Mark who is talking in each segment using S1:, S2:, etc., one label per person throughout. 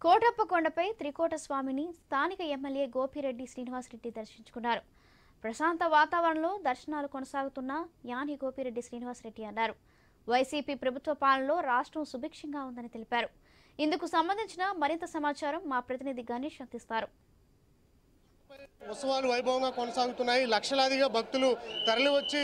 S1: కోటప్పకొండపై త్రికోట స్వామిని స్థానిక ఎమ్మెల్యే గోపిరెడ్డి శ్రీనివాసరెడ్డి దర్శించుకున్నారు ప్రశాంత వాతావరణంలో దర్శనాలు కొనసాగుతున్న యాని గోపిరెడ్డి శ్రీనివాసరెడ్డి అన్నారు వైసీపీ ప్రభుత్వ పాలనలో రాష్ట్రం సుభిక్షంగా ఉందని తెలిపారు ఇందుకు సంబంధించిన మరింత సమాచారం మా ప్రతినిధి గణేష్ అందిస్తారు
S2: ఉత్సవాలు వైభవంగా కొనసాగుతున్నాయి లక్షలాదిగా భక్తులు తరలివచ్చి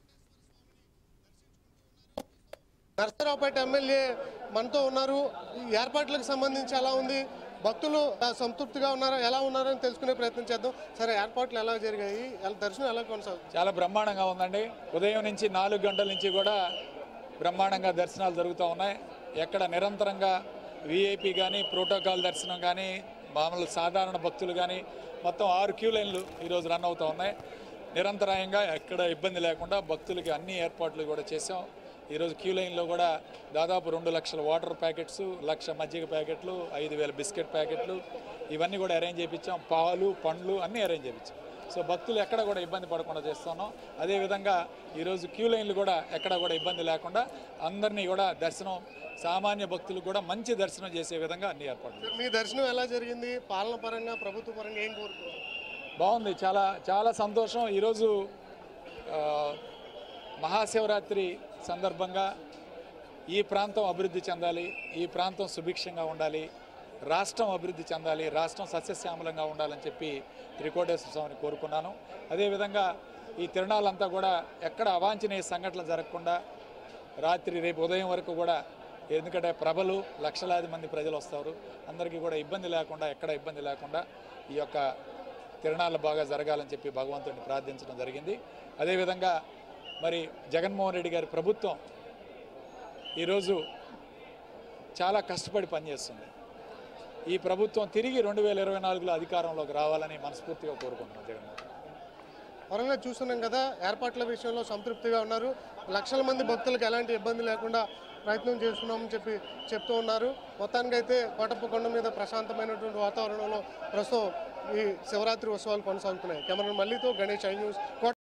S2: నర్సరావుపేట ఎమ్మెల్యే మనతో ఉన్నారు ఈ ఏర్పాట్లకు సంబంధించి ఎలా ఉంది భక్తులు ఆ, సంతృప్తిగా ఉన్నారా ఎలా ఉన్నారని తెలుసుకునే ప్రయత్నం చేద్దాం సరే ఏర్పాట్లు ఎలా జరిగాయి ఎలా- దర్శనం ఎలా కొనసాగుతుంది
S3: చాలా బ్రహ్మాండంగా ఉందండి ఉదయం నుంచి నాలుగు గంటల నుంచి కూడా బ్రహ్మాండంగా దర్శనాలు జరుగుతూ ఉన్నాయి ఎక్కడ నిరంతరంగా విఐపి కానీ ప్రోటోకాల్ దర్శనం కానీ మామూలు సాధారణ భక్తులు కానీ మొత్తం ఆరు క్యూ లైన్లు ఈరోజు రన్ అవుతూ ఉన్నాయి నిరంతరాయంగా ఎక్కడ ఇబ్బంది లేకుండా భక్తులకి అన్ని ఏర్పాట్లు కూడా చేసాం ఈరోజు క్యూ లైన్లో కూడా దాదాపు రెండు లక్షల వాటర్ ప్యాకెట్స్ లక్ష మజ్జిగ ప్యాకెట్లు ఐదు వేల బిస్కెట్ ప్యాకెట్లు ఇవన్నీ కూడా అరేంజ్ చేయించాం పాలు పండ్లు అన్నీ అరేంజ్ చేయించాం సో భక్తులు ఎక్కడ కూడా ఇబ్బంది పడకుండా చేస్తున్నాం అదేవిధంగా ఈరోజు క్యూ లైన్లు కూడా ఎక్కడ కూడా ఇబ్బంది లేకుండా అందరినీ కూడా దర్శనం సామాన్య భక్తులు కూడా మంచి దర్శనం చేసే విధంగా అన్ని ఏర్పాట్లు
S2: మీ దర్శనం ఎలా జరిగింది పాలన పరంగా ప్రభుత్వ పరంగా ఏం కోరుకున్నారు
S3: బాగుంది చాలా చాలా సంతోషం ఈరోజు ఆ, మహాశివరాత్రి సందర్భంగా ఈ ప్రాంతం అభివృద్ధి చెందాలి ఈ ప్రాంతం సుభిక్షంగా ఉండాలి రాష్ట్రం అభివృద్ధి చెందాలి రాష్ట్రం సస్యశ్యామలంగా ఉండాలని చెప్పి త్రికోటేశ్వర స్వామిని కోరుకున్నాను అదేవిధంగా ఈ తిరణాలంతా కూడా ఎక్కడ అవాంఛనీయ సంఘటనలు జరగకుండా రాత్రి రేపు ఉదయం వరకు కూడా ఎందుకంటే ప్రభలు లక్షలాది మంది ప్రజలు వస్తారు అందరికీ కూడా ఇబ్బంది లేకుండా ఎక్కడ ఇబ్బంది లేకుండా ఈ యొక్క తిరణాలు బాగా జరగాలని చెప్పి భగవంతుడిని ప్రార్థించడం జరిగింది అదేవిధంగా మరి జగన్మోహన్ రెడ్డి గారి ప్రభుత్వం ఈరోజు చాలా కష్టపడి పనిచేస్తుంది ఈ ప్రభుత్వం తిరిగి రెండు వేల ఇరవై నాలుగులో అధికారంలోకి రావాలని మనస్ఫూర్తిగా కోరుకుంటున్నాను జగన్మోహన్ రెడ్డి.
S2: పరంగా చూస్తున్నాం కదా ఏర్పాట్ల విషయంలో సంతృప్తిగా ఉన్నారు లక్షల మంది భక్తులకు ఎలాంటి ఇబ్బంది లేకుండా ప్రయత్నం చేస్తున్నామని చెప్పి చెప్తూ ఉన్నారు మొత్తానికైతే కోటప్పకొండ మీద ప్రశాంతమైనటువంటి వాతావరణంలో ప్రస్తుతం ఈ శివరాత్రి ఉత్సవాలు కొనసాగుతున్నాయి కెమెరా మల్లితో గణేష్ ఐ న్యూస్ కోట